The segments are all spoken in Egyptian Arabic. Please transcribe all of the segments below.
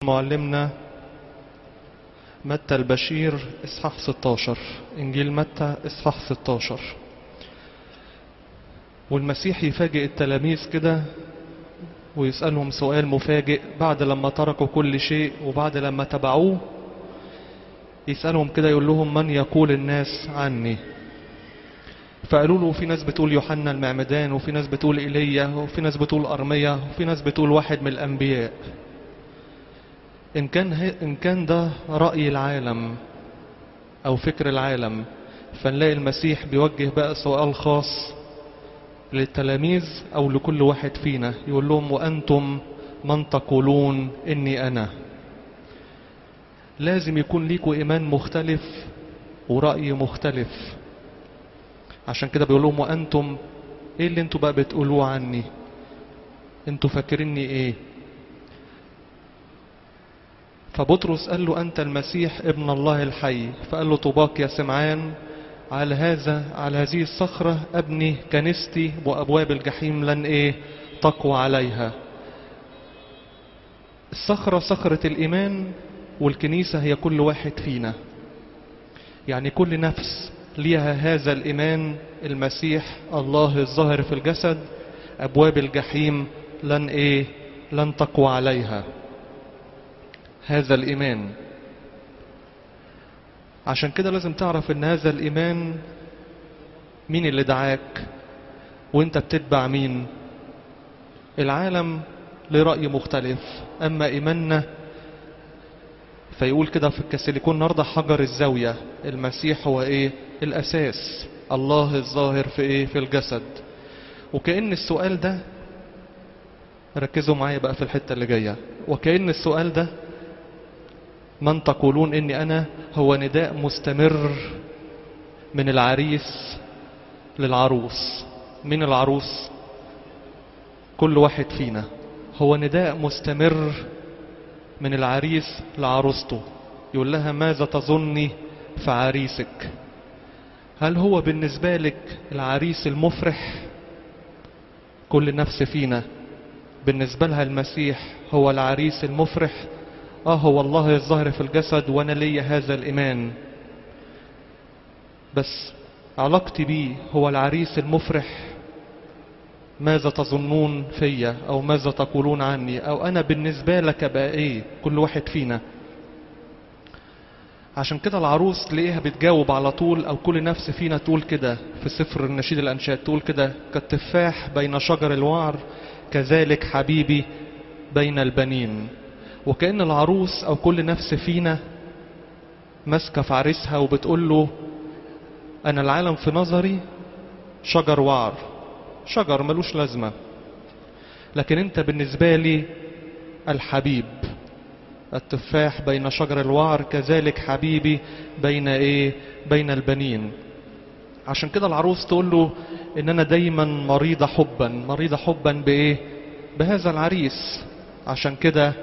معلمنا متى البشير إصحاح 16 إنجيل متى إصحاح 16 والمسيح يفاجئ التلاميذ كده ويسألهم سؤال مفاجئ بعد لما تركوا كل شيء وبعد لما تبعوه يسألهم كده يقول لهم من يقول الناس عني فقالوا له في ناس بتقول يوحنا المعمدان وفي ناس بتقول إيليا وفي ناس بتقول أرمية وفي ناس بتقول واحد من الأنبياء إن كان, إن كان ده رأي العالم أو فكر العالم فنلاقي المسيح بيوجه بقى سؤال خاص للتلاميذ أو لكل واحد فينا يقول لهم وأنتم من تقولون إني أنا لازم يكون ليكوا إيمان مختلف ورأي مختلف عشان كده بيقول لهم وأنتم إيه اللي أنتوا بقى بتقولوه عني أنتوا فاكريني إيه فبطرس قال له أنت المسيح ابن الله الحي فقال له طوباك يا سمعان على هذا على هذه الصخرة أبني كنيستي وأبواب الجحيم لن إيه تقوى عليها الصخرة صخرة الإيمان والكنيسة هي كل واحد فينا يعني كل نفس ليها هذا الإيمان المسيح الله الظاهر في الجسد أبواب الجحيم لن إيه لن تقوى عليها هذا الإيمان عشان كده لازم تعرف ان هذا الإيمان مين اللي دعاك وانت بتتبع مين العالم لرأي مختلف أما إيماننا فيقول كده في الكاسيليكون النهارده حجر الزاوية المسيح هو إيه الأساس الله الظاهر في إيه في الجسد وكأن السؤال ده ركزوا معايا بقى في الحتة اللي جاية وكأن السؤال ده من تقولون إني أنا هو نداء مستمر من العريس للعروس من العروس كل واحد فينا هو نداء مستمر من العريس لعروسته يقول لها ماذا تظني في عريسك هل هو بالنسبة لك العريس المفرح كل نفس فينا بالنسبة لها المسيح هو العريس المفرح اه هو الله الظاهر في الجسد وانا لي هذا الايمان بس علاقتي بيه هو العريس المفرح ماذا تظنون فيا او ماذا تقولون عني او انا بالنسبة لك بقى ايه كل واحد فينا عشان كده العروس تلاقيها بتجاوب على طول او كل نفس فينا تقول كده في سفر النشيد الانشاد تقول كده كالتفاح بين شجر الوعر كذلك حبيبي بين البنين وكأن العروس أو كل نفس فينا ماسكة في عريسها وبتقول له أنا العالم في نظري شجر وعر شجر ملوش لازمة لكن أنت بالنسبة لي الحبيب التفاح بين شجر الوعر كذلك حبيبي بين إيه بين البنين عشان كده العروس تقول له إن أنا دايما مريضة حبا مريضة حبا بإيه بهذا العريس عشان كده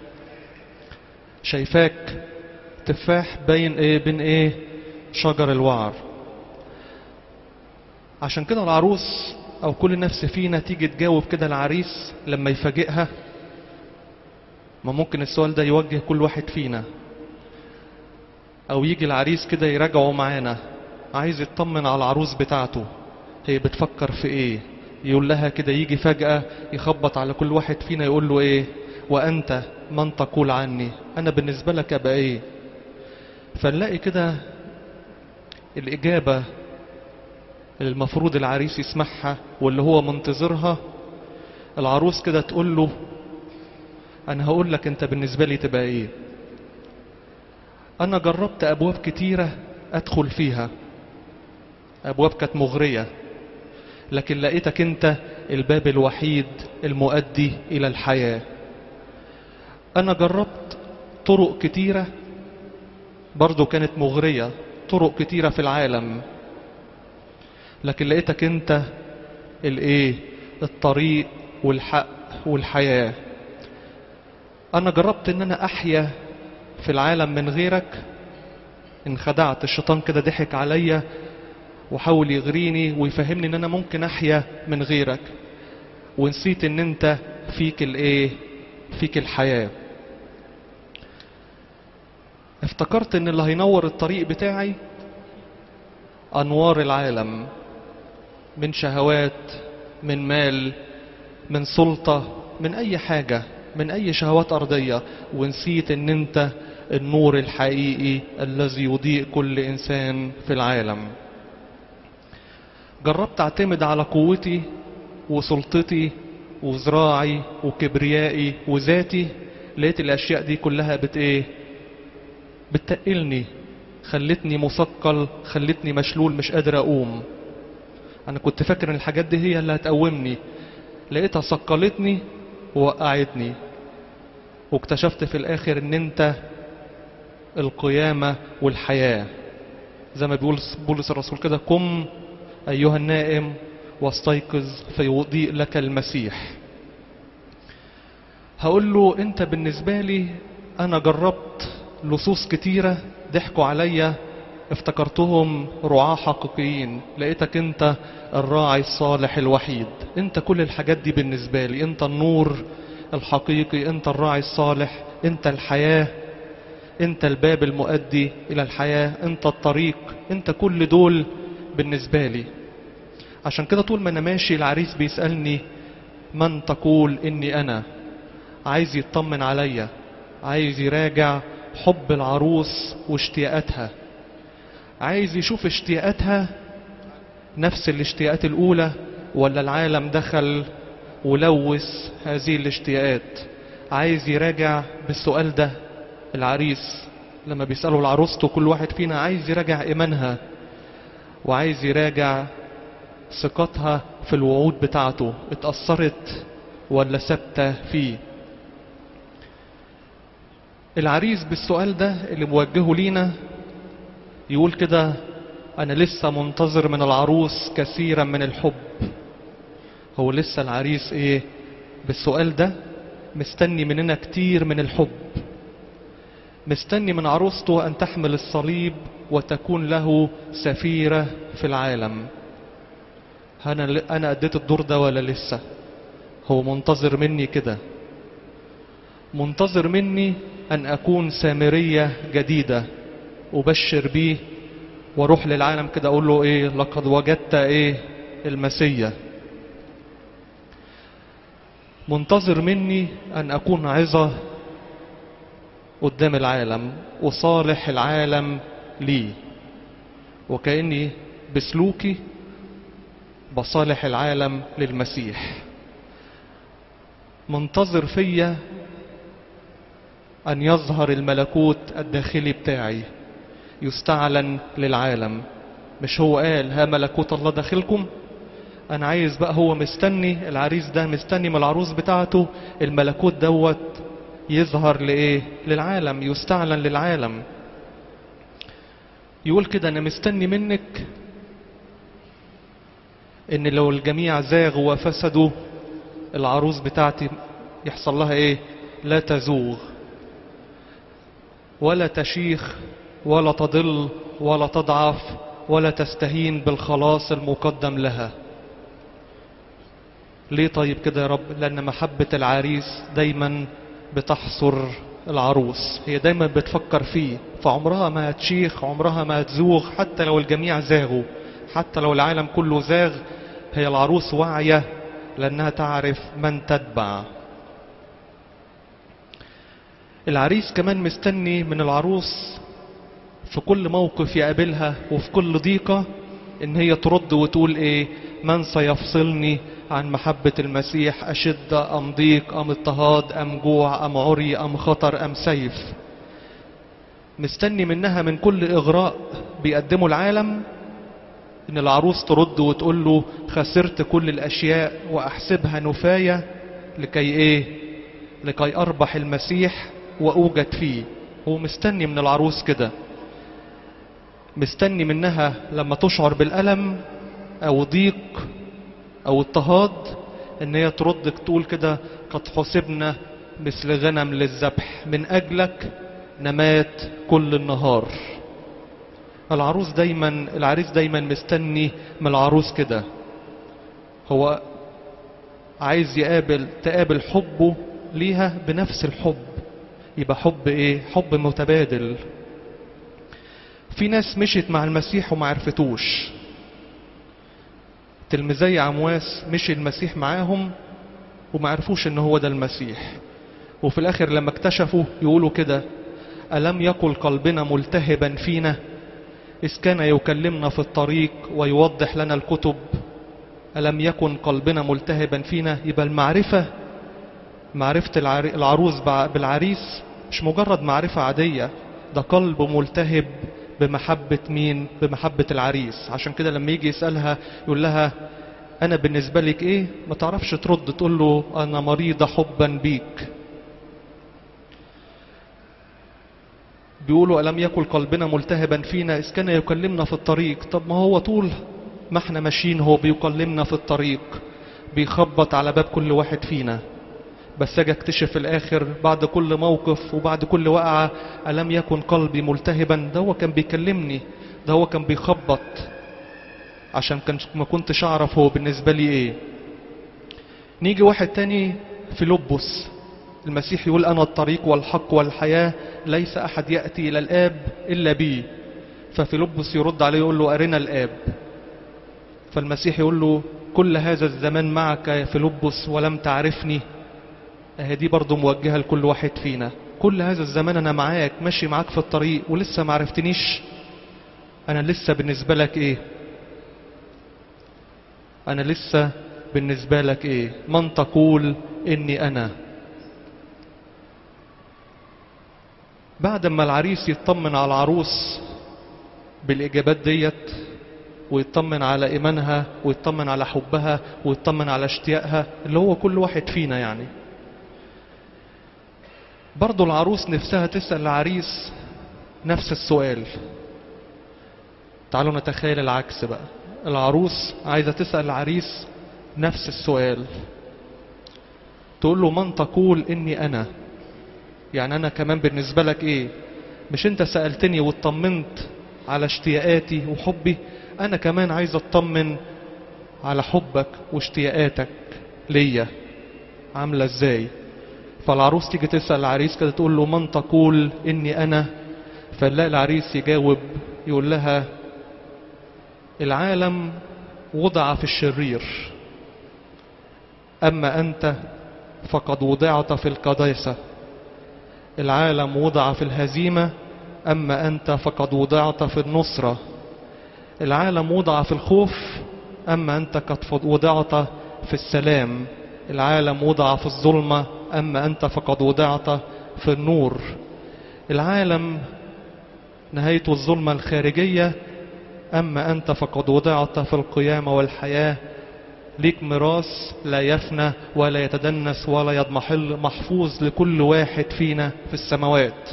شايفاك تفاح بين ايه بين ايه شجر الوعر عشان كده العروس او كل نفس فينا تيجي تجاوب كده العريس لما يفاجئها ما ممكن السؤال ده يوجه كل واحد فينا او يجي العريس كده يراجعه معانا عايز يطمن على العروس بتاعته هي بتفكر في ايه يقول لها كده يجي فجأة يخبط على كل واحد فينا يقول له ايه وأنت من تقول عني أنا بالنسبة لك أبقى إيه فنلاقي كده الإجابة اللي المفروض العريس يسمعها واللي هو منتظرها العروس كده تقول له أنا هقول لك أنت بالنسبة لي تبقى إيه أنا جربت أبواب كتيرة أدخل فيها أبواب كانت مغرية لكن لقيتك أنت الباب الوحيد المؤدي إلى الحياة أنا جربت طرق كتيرة برضو كانت مغرية طرق كتيرة في العالم لكن لقيتك أنت الإيه الطريق والحق والحياة أنا جربت أن أنا أحيا في العالم من غيرك انخدعت الشيطان كده ضحك عليا وحاول يغريني ويفهمني ان انا ممكن احيا من غيرك ونسيت ان انت فيك الايه فيك الحياة افتكرت ان اللي هينور الطريق بتاعي انوار العالم من شهوات من مال من سلطة من اي حاجة من اي شهوات ارضية ونسيت ان انت النور الحقيقي الذي يضيء كل انسان في العالم جربت اعتمد على قوتي وسلطتي وزراعي وكبريائي وذاتي لقيت الاشياء دي كلها بت ايه بتقلني خلتني مثقل خلتني مشلول مش قادر اقوم انا كنت فاكر ان الحاجات دي هي اللي هتقومني لقيتها ثقلتني ووقعتني واكتشفت في الاخر ان انت القيامة والحياة زي ما بيقول بولس الرسول كده قم ايها النائم واستيقظ فيضيء لك المسيح هقول له انت بالنسبة لي انا جربت لصوص كتيرة ضحكوا عليا افتكرتهم رعاة حقيقيين لقيتك انت الراعي الصالح الوحيد انت كل الحاجات دي بالنسبة لي انت النور الحقيقي انت الراعي الصالح انت الحياة انت الباب المؤدي الى الحياة انت الطريق انت كل دول بالنسبة لي عشان كده طول ما انا ماشي العريس بيسألني من تقول اني انا عايز يطمن عليا عايز يراجع حب العروس واشتياقاتها عايز يشوف اشتياقاتها نفس الاشتياقات الاولى ولا العالم دخل ولوث هذه الاشتياقات عايز يراجع بالسؤال ده العريس لما بيسألوا العروسته كل واحد فينا عايز يراجع ايمانها وعايز يراجع ثقتها في الوعود بتاعته اتأثرت ولا ثابتة فيه العريس بالسؤال ده اللي موجهه لينا يقول كده أنا لسه منتظر من العروس كثيرا من الحب هو لسه العريس إيه بالسؤال ده مستني مننا كتير من الحب مستني من عروسته أن تحمل الصليب وتكون له سفيرة في العالم أنا أنا أديت الدور ده ولا لسه هو منتظر مني كده منتظر مني أن أكون سامرية جديدة أبشر بيه واروح للعالم كده أقول له إيه لقد وجدت إيه المسيا منتظر مني أن أكون عظة قدام العالم وصالح العالم لي وكأني بسلوكي بصالح العالم للمسيح منتظر فيا أن يظهر الملكوت الداخلي بتاعي يستعلن للعالم مش هو قال ها ملكوت الله داخلكم أنا عايز بقى هو مستني العريس ده مستني من العروس بتاعته الملكوت دوت يظهر لإيه للعالم يستعلن للعالم يقول كده أنا مستني منك إن لو الجميع زاغوا وفسدوا العروس بتاعتي يحصل لها إيه لا تزوغ ولا تشيخ ولا تضل ولا تضعف ولا تستهين بالخلاص المقدم لها ليه طيب كده يا رب لأن محبة العريس دايما بتحصر العروس هي دايما بتفكر فيه فعمرها ما هتشيخ عمرها ما هتزوغ حتى لو الجميع زاغوا حتى لو العالم كله زاغ هي العروس واعية لأنها تعرف من تتبع العريس كمان مستني من العروس في كل موقف يقابلها وفي كل ضيقة ان هي ترد وتقول ايه من سيفصلني عن محبة المسيح أشد أم ضيق أم اضطهاد أم جوع أم عري أم خطر أم سيف مستني منها من كل إغراء بيقدمه العالم إن العروس ترد وتقول له خسرت كل الأشياء وأحسبها نفاية لكي إيه لكي أربح المسيح وأوجد فيه هو مستني من العروس كده مستني منها لما تشعر بالألم أو ضيق أو اضطهاد إن هي ترد تقول كده قد حسبنا مثل غنم للذبح من أجلك نمات كل النهار العروس دايما العريس دايما مستني من العروس كده هو عايز يقابل تقابل حبه ليها بنفس الحب يبقى حب ايه حب متبادل في ناس مشيت مع المسيح وما عرفتوش تلميذي عمواس مشي المسيح معاهم وما عرفوش ان هو ده المسيح وفي الاخر لما اكتشفوا يقولوا كده ألم يقل قلبنا ملتهبا فينا إذ كان يكلمنا في الطريق ويوضح لنا الكتب ألم يكن قلبنا ملتهبا فينا يبقى المعرفة معرفة العري- العروس بع- بالعريس مش مجرد معرفة عادية ده قلب ملتهب بمحبة مين بمحبة العريس عشان كده لما يجي يسألها يقول لها أنا بالنسبة لك إيه ما تعرفش ترد تقول له أنا مريضة حبا بيك بيقولوا ألم يكن قلبنا ملتهبا فينا إذ كان يكلمنا في الطريق طب ما هو طول ما احنا ماشيين هو بيكلمنا في الطريق بيخبط على باب كل واحد فينا بس اجي اكتشف في الاخر بعد كل موقف وبعد كل وقعة ألم يكن قلبي ملتهبا ده هو كان بيكلمني ده هو كان بيخبط عشان كان ما كنتش اعرف هو بالنسبة لي ايه نيجي واحد تاني في لبس المسيح يقول أنا الطريق والحق والحياة ليس أحد يأتي إلى الآب إلا بي ففيلبس يرد عليه يقول له أرنا الآب فالمسيح يقول له كل هذا الزمان معك يا فيلبس ولم تعرفني اهي دي برضو موجهة لكل واحد فينا كل هذا الزمان أنا معاك ماشي معاك في الطريق ولسه ما عرفتنيش أنا لسه بالنسبة لك إيه أنا لسه بالنسبة لك إيه من تقول إني أنا بعد ما العريس يطمن على العروس بالإجابات ديت ويطمن على إيمانها ويطمن على حبها ويطمن على اشتياقها اللي هو كل واحد فينا يعني برضو العروس نفسها تسأل العريس نفس السؤال تعالوا نتخيل العكس بقى العروس عايزة تسأل العريس نفس السؤال تقول له من تقول إني أنا يعني أنا كمان بالنسبة لك إيه مش أنت سألتني واطمنت على اشتياقاتي وحبي أنا كمان عايز أطمن على حبك واشتياقاتك ليا عاملة إزاي فالعروس تيجي تسأل العريس كده تقول له من تقول إني أنا فنلاقي العريس يجاوب يقول لها العالم وضع في الشرير أما أنت فقد وضعت في القداسة العالم وضع في الهزيمة أما أنت فقد وضعت في النصرة العالم وضع في الخوف أما أنت قد وضعت في السلام العالم وضع في الظلمة أما أنت فقد وضعت في النور العالم نهاية الظلمة الخارجية أما أنت فقد وضعت في القيامة والحياة ليك ميراث لا يفنى ولا يتدنس ولا يضمحل محفوظ لكل واحد فينا في السماوات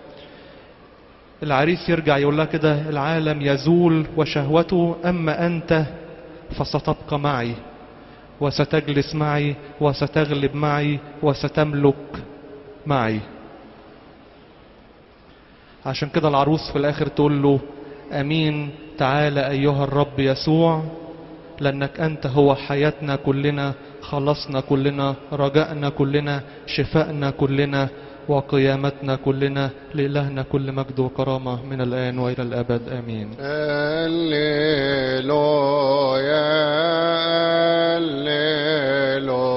العريس يرجع يقول لها كده العالم يزول وشهوته أما أنت فستبقى معي وستجلس معي وستغلب معي وستملك معي عشان كده العروس في الآخر تقول له أمين تعالى أيها الرب يسوع لأنك أنت هو حياتنا كلنا خلصنا كلنا رجائنا كلنا شفائنا كلنا وقيامتنا كلنا لإلهنا كل مجد وكرامة من الآن وإلى الأبد آمين هللويا هللويا